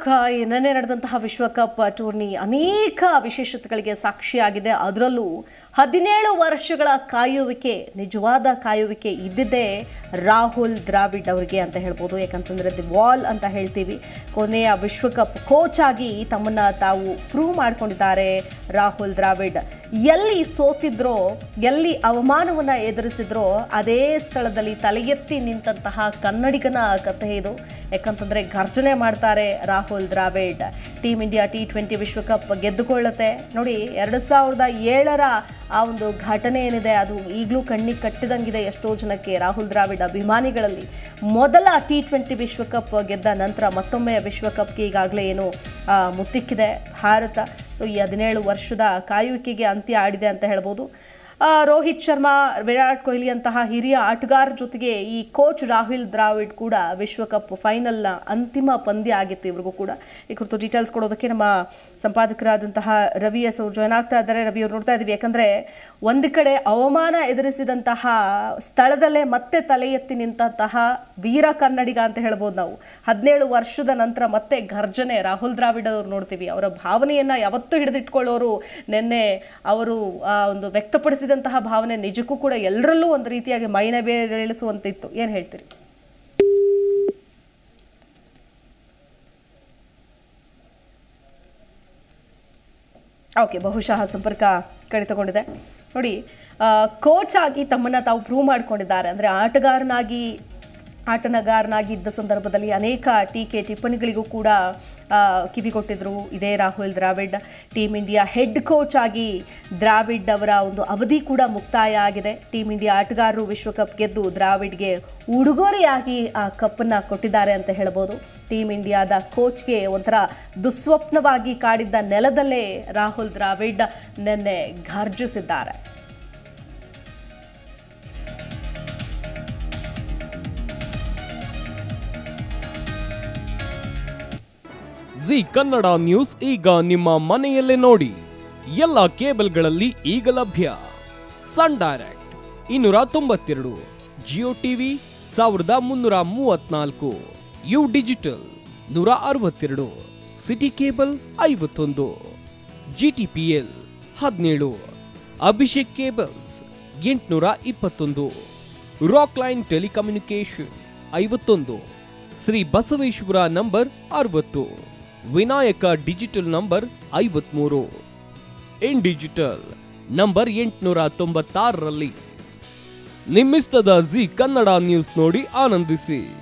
ಕ- ನಿನ್ನೆ ನಡೆದಂತಹ ವಿಶ್ವಕಪ್ ಟೂರ್ನಿ ಅನೇಕ ವಿಶೇಷತೆಗಳಿಗೆ ಸಾಕ್ಷಿಯಾಗಿದೆ ಅದರಲ್ಲೂ ಹದಿನೇಳು ವರ್ಷಗಳ ಕಾಯುವಿಕೆ ನಿಜವಾದ ಕಾಯುವಿಕೆ ಇದ್ದಿದ್ದೇ ರಾಹುಲ್ ದ್ರಾವಿಡ್ ಅವರಿಗೆ ಅಂತ ಹೇಳ್ಬೋದು ಯಾಕಂತಂದ್ರೆ ದಿ ವಾಲ್ ಅಂತ ಹೇಳ್ತೀವಿ ಕೊನೆಯ ವಿಶ್ವಕಪ್ ಕೋಚ್ ಆಗಿ ತಮ್ಮನ್ನ ತಾವು ಪ್ರೂವ್ ಮಾಡ್ಕೊಂಡಿದ್ದಾರೆ ರಾಹುಲ್ ದ್ರಾವಿಡ್ ಎಲ್ಲಿ ಸೋತಿದ್ರೋ ಎಲ್ಲಿ ಅವಮಾನವನ್ನ ಎದುರಿಸಿದ್ರೋ ಅದೇ ಸ್ಥಳದಲ್ಲಿ ತಲೆ ಎತ್ತಿ ನಿಂತಹ ಕನ್ನಡಿಗನ ಕಥೆ ಇದು ಯಾಕಂತಂದ್ರೆ ಗರ್ಜನೆ ಮಾಡ್ತಾರೆ Rahul Dravid team India T twenty ವಿಶ್ವಕಪ್ ಗೆದ್ದುಕೊಳ್ಳುತ್ತೆ ನೋಡಿ ಎರಡು ಸಾವಿರದ ಏಳರ ಆ ಒಂದು ಘಟನೆ ಏನಿದೆ ಅದು ಈಗಲೂ ಕಣ್ಣಿಗೆ ಕಟ್ಟಿದಂಗಿದೆ ಎಷ್ಟೋ ಜನಕ್ಕೆ ರಾಹುಲ್ ದ್ರಾವಿಡ್ ಅಭಿಮಾನಿಗಳಲ್ಲಿ ಮೊದಲ ಟಿ ಟ್ವೆಂಟಿ ವಿಶ್ವಕಪ್ ಗೆದ್ದ ನಂತರ ಮತ್ತೊಮ್ಮೆ ವಿಶ್ವಕಪ್ಗೆ ಈಗಾಗಲೇ ಏನು ಆ, ಮುತ್ತಿಕ್ಕಿದೆ ಭಾರತ ಸೊ ಈ ಹದಿನೇಳು ವರ್ಷದ ಕಾಯುವಿಕೆಗೆ ಅಂತ್ಯ ಆಡಿದೆ ಅಂತ ಹೇಳ್ಬೋದು ಆ, ರೋಹಿತ್ ಶರ್ಮಾ ವಿರಾಟ್ ಕೊಹ್ಲಿ ಅಂತಹ ಹಿರಿಯ ಆಟಗಾರರ ಜೊತೆಗೆ ಈ ಕೋಚ್ ರಾಹುಲ್ ದ್ರಾವಿಡ್ ಕೂಡ ವಿಶ್ವಕಪ್ ಫೈನಲ್ನ ಅಂತಿಮ ಪಂದ್ಯ ಆಗಿತ್ತು ಇವ್ರಿಗೂ ಕೂಡ ಈ ಕುರಿತು ಡೀಟೇಲ್ಸ್ ಕೊಡೋದಕ್ಕೆ ನಮ್ಮ ಸಂಪಾದಕರಾದಂತಹ ರವಿ ಎಸ್ ಅವರು ಜಾಯ್ನ್ ಆಗ್ತಾ ಇದ್ದಾರೆ ರವಿ ಅವ್ರು ನೋಡ್ತಾ ಇದ್ದೀವಿ ಯಾಕಂದ್ರೆ ಒಂದು ಕಡೆ ಅವಮಾನ ಎದುರಿಸಿದಂತಹ ಸ್ಥಳದಲ್ಲೇ ಮತ್ತೆ ತಲೆ ಎತ್ತಿ ನಿಂತಹ ವೀರ ಕನ್ನಡಿಗ ಅಂತ ಹೇಳ್ಬೋದು ನಾವು ಹದಿನೇಳು ವರ್ಷದ ನಂತರ ಮತ್ತೆ ಗರ್ಜನೆ ರಾಹುಲ್ ದ್ರಾವಿಡ್ ಅವರು ನೋಡ್ತೀವಿ ಅವರ ಭಾವನೆಯನ್ನ ಯಾವತ್ತೂ ಹಿಡಿದಿಟ್ಕೊಳ್ಳೋರು ನಿನ್ನೆ ಅವರು ಆ ಒಂದು ವ್ಯಕ್ತಪಡಿಸಿದಂತಹ ಭಾವನೆ ನಿಜಕ್ಕೂ ಕೂಡ ಎಲ್ಲರಲ್ಲೂ ಒಂದು ರೀತಿಯಾಗಿ ಮೈನ ಬೇಳಿಸುವಂತಿತ್ತು ಏನು ಹೇಳ್ತೀರಿ ಓಕೆ ಬಹುಶಃ ಸಂಪರ್ಕ ಕಡಿತಗೊಂಡಿದೆ ನೋಡಿ ಕೋಚ್ ಆಗಿ ತಮ್ಮನ್ನ ತಾವು ಪ್ರೂವ್ ಮಾಡ್ಕೊಂಡಿದ್ದಾರೆ ಅಂದರೆ ಆಟಗಾರನಾಗಿ ಆಟಗಾರನಾಗಿ ಇದ್ದ ಸಂದರ್ಭದಲ್ಲಿ ಅನೇಕ ಟೀಕೆ ಟಿಪ್ಪಣಿಗಳಿಗೂ ಕೂಡ ಆ, ಕಿವಿ ಕೊಟ್ಟಿದ್ರು ಇದೇ Rahul Dravid team India head coach ಆಗಿ ದ್ರಾವಿಡ್ ಅವರ ಒಂದು ಅವಧಿ ಕೂಡ ಮುಕ್ತಾಯ ಆಗಿದೆ ಟೀಮ್ ಇಂಡಿಯಾ ಆಟಗಾರರು ವಿಶ್ವಕಪ್ ಗೆದ್ದು ದ್ರಾವಿಡ್ಗೆ ಉಡುಗೊರೆಯಾಗಿ ಆ ಕಪ್ಪನ್ನು ಕೊಟ್ಟಿದ್ದಾರೆ ಅಂತ ಹೇಳ್ಬೋದು ಟೀಮ್ ಇಂಡಿಯಾದ ಕೋಚ್ಗೆ ಒಂಥರ ದುಸ್ವಪ್ನವಾಗಿ ಕಾಡಿದ್ದ ನೆಲದಲ್ಲೇ ರಾಹುಲ್ ದ್ರಾವಿಡ್ ನಿನ್ನೆ ಘರ್ಜಿಸಿದ್ದಾರೆ ಜಿ ಕನ್ನಡ ನ್ಯೂಸ್ ಈಗ ನಿಮ್ಮ ಮನೆಯಲ್ಲೇ ನೋಡಿ ಎಲ್ಲ ಕೇಬಲ್ಗಳಲ್ಲಿ ಈಗ ಲಭ್ಯ ಸನ್ ಡೈರೆಕ್ಟ್ ಇನ್ನೂರ ತೊಂಬತ್ತೆರಡು ಜಿಯೋ ಟಿವಿ ಸಾವಿರದ ಮುನ್ನೂರ ಮೂವತ್ನಾಲ್ಕು ಯು ಡಿಜಿಟಲ್ ನೂರ ಅರವತ್ತೆರಡು ಸಿಟಿ ಕೇಬಲ್ ಐವತ್ತೊಂದು ಜಿ ಟಿ ಪಿ ಎಲ್ ಹದಿನೇಳು ಅಭಿಷೇಕ್ ಕೇಬಲ್ಸ್ ಎಂಟುನೂರ ಇಪ್ಪತ್ತೊಂದು ರಾಕ್ ಲೈನ್ ಟೆಲಿಕಮ್ಯುನಿಕೇಶನ್ ಐವತ್ತೊಂದು ಶ್ರೀ ಬಸವೇಶ್ವರ ನಂಬರ್ ಅರವತ್ತು ವಿನಾಯಕ ಡಿಜಿಟಲ್ ನಂಬರ್ ಐವತ್ಮೂರು ಇನ್ ಡಿಜಿಟಲ್ ನಂಬರ್ ಎಂಟುನೂರ ತೊಂಬತ್ತಾರರಲ್ಲಿ ನಿಮ್ಮಿಸ್ತದ ಜಿ ಕನ್ನಡ ನ್ಯೂಸ್ ನೋಡಿ ಆನಂದಿಸಿ